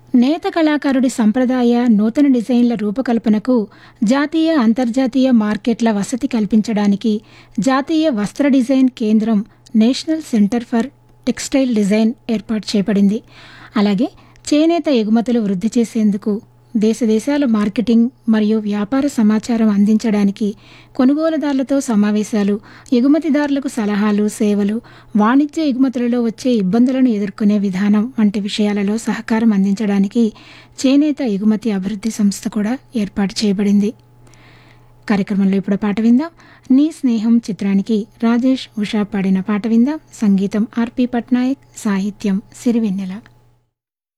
నేత కళాకారుడి సంప్రదాయ నూతన డిజైన్ల రూపకల్పనకు జాతీయ అంతర్జాతీయ మార్కెట్ల వసతి కల్పించడానికి జాతీయ వస్త్ర డిజైన్ కేంద్రం national centre for textile design ఏర్పాటు చేయబడింది అలాగే చేనేత ఎగుమతులు వృద్ధి చేసేందుకు దేశ దేశాల మార్కెటింగ్ మరియు వ్యాపార సమాచారం అందించడానికి కొనుగోలుదారులతో సమావేశాలు ఎగుమతిదారులకు సలహాలు సేవలు వాణిజ్య ఎగుమతులలో వచ్చే ఇబ్బందులను ఎదుర్కొనే విధానం వంటి విషయాలలో సహకారం అందించడానికి చేనేత ఎగుమతి అభివృద్ధి సంస్థ కూడా ఏర్పాటు చేయబడింది కార్యక్రమంలో ఇప్పుడు పాట విందాం నీ స్నేహం చిత్రానికి రాజేష్ ఉషా పాడిన పాట విందాం సంగీతం ఆర్పి పట్నాయక్ సాహిత్యం సిరివెన్నెల